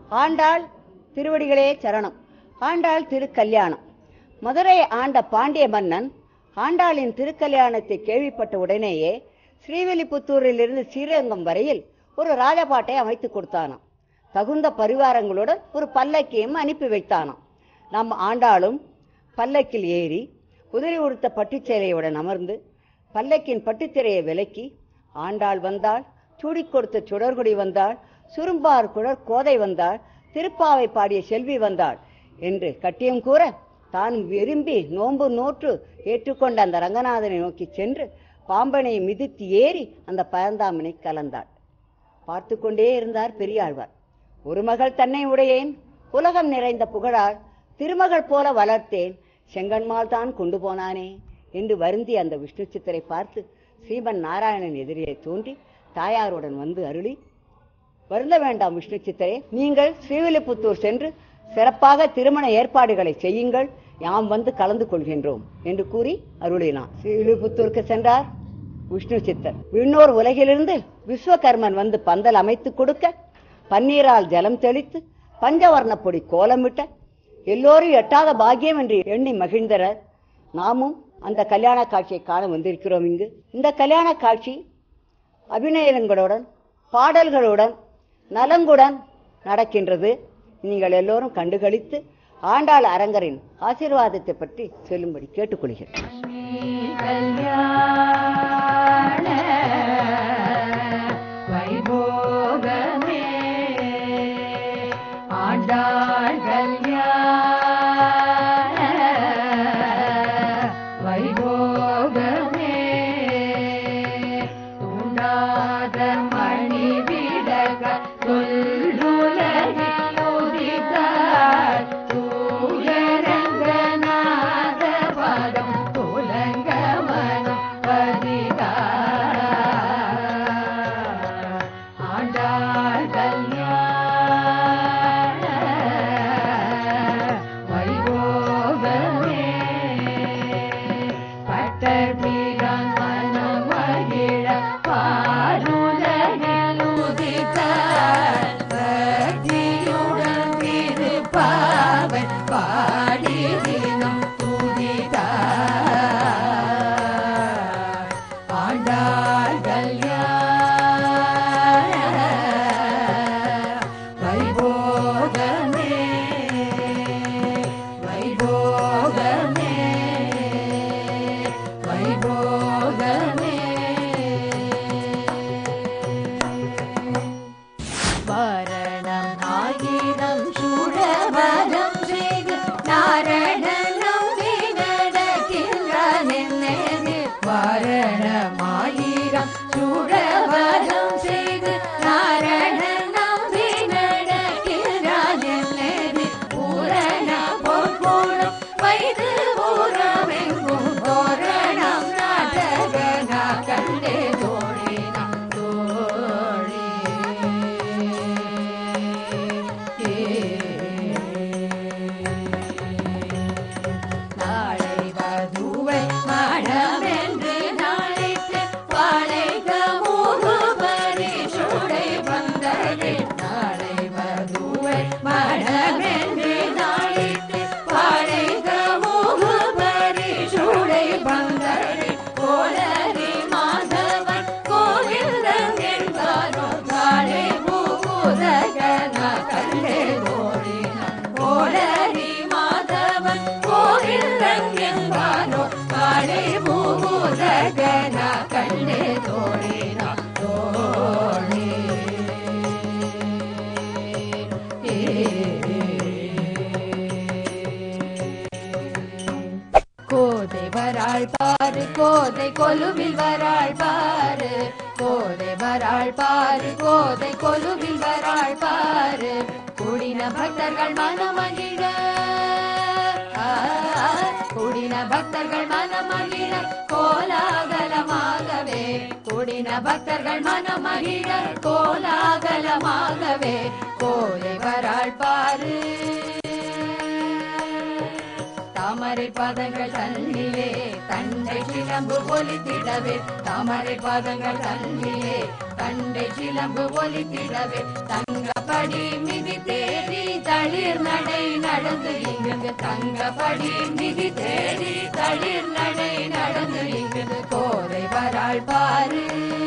ஆண்டாள் திருவடிகளே சரணம் ஆண்டாள் திருக்கல்யாணம் மதுரை ஆண்ட பாண்டிய மன்னன் ஆண்டாளின் திருக்கல்யாணத்தை கேள்விப்பட்ட உடனேயே ஸ்ரீவில்லிபுத்தூரிலிருந்து ஸ்ரீரங்கம் வரையில் ஒரு ராஜபாட்டை அமைத்து கொடுத்தானாம் தகுந்த பரிவாரங்களுடன் ஒரு பல்லக்கையும் அனுப்பி வைத்தானாம் நம் ஆண்டாளும் பல்லக்கில் ஏறி உதிரி உடுத்த பட்டுச்சேலையுடன் அமர்ந்து பல்லக்கின் பட்டுத்திரையை விலக்கி ஆண்டாள் வந்தாள் சூடிக் கொடுத்த சுடர்குடி வந்தாள் சுரும்பார் குழற் கோதை வந்தாள் திருப்பாவை பாடிய செல்வி வந்தாள் என்று கட்டியம் கூற தான் விரும்பி நோன்பு நோற்று ஏற்றுக்கொண்ட அந்த ரங்கநாதனை நோக்கி சென்று பாம்பனை மிதித்து ஏறி அந்த பரந்தாமனை கலந்தாள் பார்த்து கொண்டே இருந்தார் பெரியாழ்வார் ஒரு மகள் தன்னை உடையேன் உலகம் நிறைந்த புகழால் திருமகள் போல வளர்த்தேன் செங்கன்மால் தான் கொண்டு போனானே என்று வருந்தி அந்த விஷ்ணு சித்தரை பார்த்து ஸ்ரீமன் நாராயணன் எதிரே தோன்றி தாயாருடன் வந்து அருளி வருந்த வேண்டாம் விஷ்ணு சித்தரே நீங்கள் ஸ்ரீவில்லிபுத்தூர் சென்று சிறப்பாக திருமண ஏற்பாடுகளை செய்யுங்கள் யாம் வந்து கலந்து கொள்கின்றோம் என்று கூறி அருளினான் ஸ்ரீவில்லிபுத்தூருக்கு சென்றார் விஷ்ணு சித்தர் விண்ணோர் உலகிலிருந்து விஸ்வகர்மன் வந்து பந்தல் அமைத்து கொடுக்க பன்னீரால் ஜலம் தெளித்து பஞ்சவர்ண பொடி கோலமிட்ட எல்லோரும் எட்டாத பாக்கியம் என்று எண்ணி மகிழ்ந்தனர் நாமும் அந்த கல்யாண காட்சியை காண வந்திருக்கிறோம் இங்கு இந்த கல்யாண காட்சி அபிநயங்களுடன் பாடல்களுடன் நலங்குடன் நடக்கின்றது நீங்கள் எல்லோரும் கண்டுகளித்து ஆண்டாள் அரங்கரின் ஆசீர்வாதத்தை பற்றி சொல்லும்படி கேட்டுக்கொள்கிறேன் கல்யாண வைபோகமே ஆண்டாள் கல்யாண வைபோகமே தூண்டாத மணி விடக சொல்லுலகில் உதித்தார் தூயரங்கநாத பதம் துலங்க மனம் பதிதார் ஆண்டாள் கல்யாண வைபோகமே பட்டபிரான் மனம் மகிழ பாலுலகில் உதித்தார் பக்தியுடன் திருப்பாவை பாடி தினம் துதித்தார் ஆண்டாள் கல்யாண வைபோகமே வைபோகமே வைபோகமே வரணம் ஆயிரம் சூழவரம் செய்து நாரணனம் நடக்கின்றான் வரணம் ஆயிரம் சூழவரம் செய்து நாரணனம் நடக்கின்றான் பூரண பொற்போடும் வைது பூரமெங்கும் தோரணம் நாடகனா கண்டே தோழினம் தோழி நாளை வதுவை மனமென்று நாளைக்கு வாழைக மூகு பரிசுடை வந்தது நாளை வதுவை மனமென்று நாளைக்கு வாழைக மூகு பரிசுடை வந்தது கோலரி மாதவன் கோவிந்தன் என்பாரோ காளை பூகுதகன கண்டே தோழினான் கோலரி மாதவன் கோவிந்தன் என்பாரோ காளை பூகுதகன கண்டே தோழினான் தோழி கோதை வராள் பாரு கோதை கொலுவில் வராள் பாரு கோதை வராள் பாரு கோதை கொலுவில் வராள் பாரு குடின பக்தர்கள் மனமகிழ ஆ, குடின பக்தர்கள் மனமகிழ கோலாகலமாகவே குடின பக்தர்கள் மனமகிழ கோலாகலமாகவே கோதை வராள் பாரு தாமரை பாதங்கள் தன்னிலே தண்டை சிலம்பு ஒலித்திடவே தாமரை பாதங்கள் தன்னிலே தண்டை சிலம்பு ஒலித்திடவே தங்க தங்கப்படி மிதி தேடி தளிர் நடை நடந்து இங்கு தங்கப்படி மிதி தேடி தளிர் நடை நடந்து இங்கு கோதை வராள் பாரு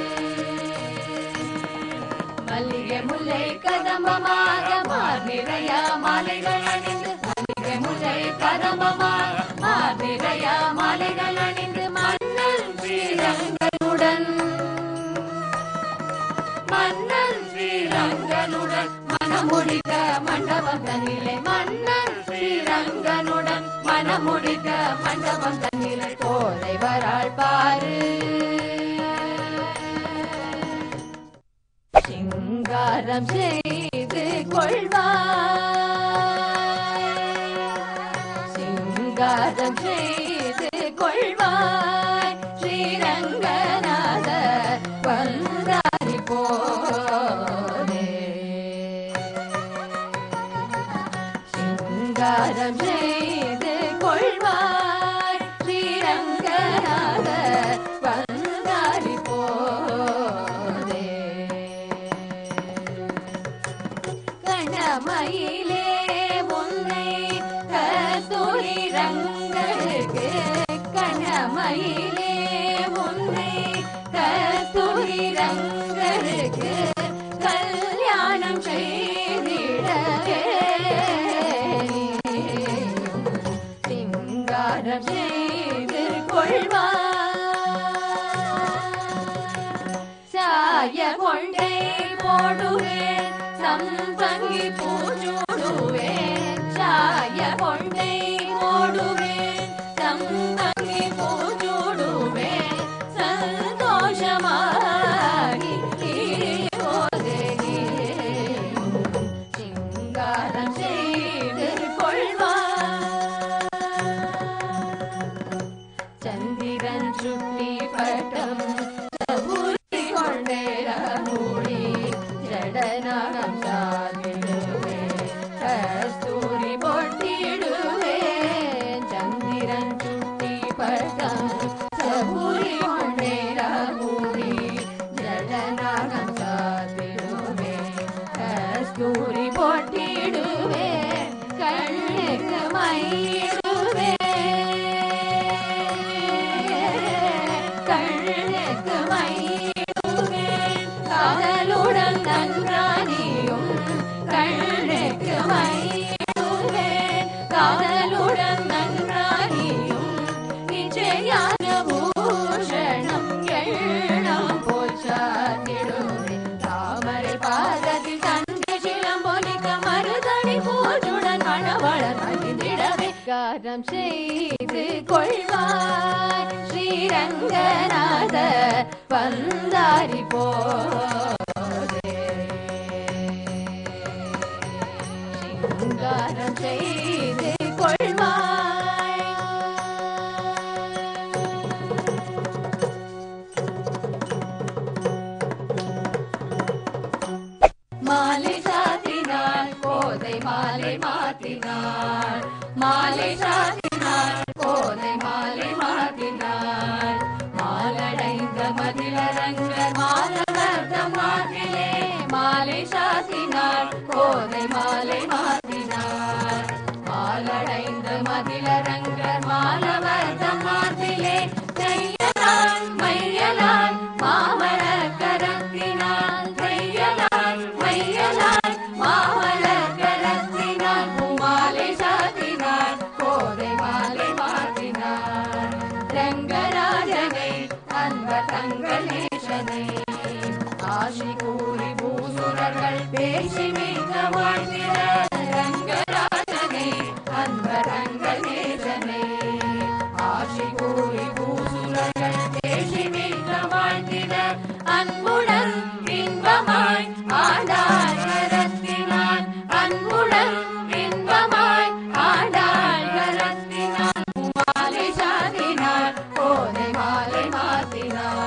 மல்லிகை முல்லை கதம்பமாக மார் நிறைய மாலைகள் அணிந்து மல்லிகை முல்லை கதம்பமாக மார் நிறைய மாலைகள் அணிந்து மன்னன் ஸ்ரீரங்கனுடன் மன்னன் ஸ்ரீரங்கனுடன் மனமுடிக்க மண்டபம் தன்னிலை மன்னன் ஸ்ரீரங்கனுடன் மனமுடிக்க மண்டபம் தன்னிலை கோதை வராள் பாரு சிங்காரம் செய்து கொள்வாய் சிங்காரம் செய்து கொள்வாய் ஸ்ரீரங்கநாத வந்தாரி போதே சிங்காரம் செய்து கொள்வாய் ஸ்ரீரங்கநாத வந்தாரி போதே கணமயிலே உன்னை கஸ்தூரி ரங்களுக்கு கணமயிலே உன்னை கஸ்தூரி ரங்களுக்கு கல்யாணம் செய்திடவே சிங்காரம் செய்து கொள்வார் சாய கொண்டை போடுவேன் சம்பங்கி பூச்சுடுவேன் சாய கொண்டை போடுவேன் சம்பங்கி பூச்சுடுவேன் சந்தோஷமாகி போதே சிங்காரம் செய்து கொள்வார் சந்திரன் சுட்டி பட்டம் சபூரி கொண்டேர மூடி ஜடநாகம் சாதிடுவே கஸ்தூரி பொட்டிடுவே சந்திரன் சுட்டி பட்டம் சபூரி கொண்டேர மூடி ஜடநாகம் சாதிடுவே கஸ்தூரி பொட்டிடுவே கண்ணுக்கு மையிடுவே கண்ணுக்கு மையிடுவே காதலுடன் நன்றானியும் கண்ணுக்கு மையிடுவே காதலுடன் நன்றானியும் நிச்சயான பூஷணம் எண்ணம் போச்சாத்திடுவே தாமரை பாதத்தில் தந்தை சிலம்பொலிக்க மருதணி பூஜுடன் மணவளர் மகிழ்ந்திடவே காரம் செய்து கொள்வாய் ஸ்ரீரங்கநாத வந்தாரி போதே சிங்காரம் செய்து கொள்வாய் மாலை சாத்தினாள் கோதை மாலை மாத்தினாள் மாலை சாத்தினாள் கோதை மாலை மாத்தினாள் மாலடைந்த மதிலரங்க மாலவர்த்தம் மாத்திலே மாலை சாத்தினாள் கோதை மாலை மாத்தினாள் மாலடைந்த மதிலரங்க மாலவர்த்தம் மாத்திலே தையலான் மையலான் மாமர கரத்தினாள் தையலான் மையலான் மாமர கரத்தினாள் பூமாலை சாத்தினாள் கோதை மாலை மாத்தினாள் ரங்கராஜனை அன்ப தங்கலேசனை ஆசி கூறி பூசுரர்கள் பேசி மிக வாழ்ந்திட ரங்கராஜனை அன்ப ரங்கநேசனை ஆசி கூறி பூசுரர்கள் பேசி மிக வாழ்ந்திட அன்புடன் இன்பமாய் ஆடாள் கரத்தினான் அன்புடன் இன்பமாய் ஆடாள் கரத்தினான் மாலை சாதினார் கோதை மாலை மாத்தினார்